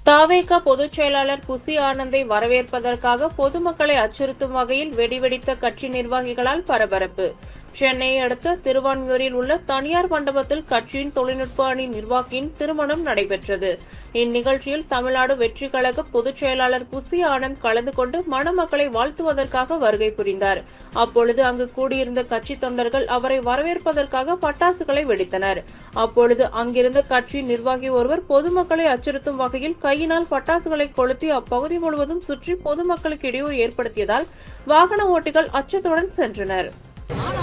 தாவேகா பொதுச் செயலாளர் புசி ஆனந்தை வரவேற்பதற்காக பொதுமக்களை அச்சுறுத்தும் வகையில் வெடிவெடித்த கட்சி நிர்வாகிகளால் பரபரப்பு சென்னையை அடுத்த திருவான்மியூரில் உள்ள தனியார் மண்டபத்தில் கட்சியின் தொழில்நுட்ப அணி நிர்வாகியின் திருமணம் நடைபெற்றது இந்நிகழ்ச்சியில் தமிழ்நாடு வெற்றி கழக பொதுச் செயலாளர் புசி ஆனந்த் கலந்து கொண்டு மணமக்களை வாழ்த்துவதற்காக வருகை புரிந்தார் அப்பொழுது அங்கு கூடியிருந்த கட்சி தொண்டர்கள் அவரை வரவேற்பதற்காக பட்டாசுகளை வெடித்தனர் அப்பொழுது அங்கிருந்த கட்சி நிர்வாகி ஒருவர் பொதுமக்களை அச்சுறுத்தும் வகையில் கையினால் பட்டாசுகளை கொளுத்தி அப்பகுதி முழுவதும் சுற்றி பொதுமக்களுக்கு இடையூறு ஏற்படுத்தியதால் வாகன ஓட்டிகள் அச்சத்துடன் சென்றனர்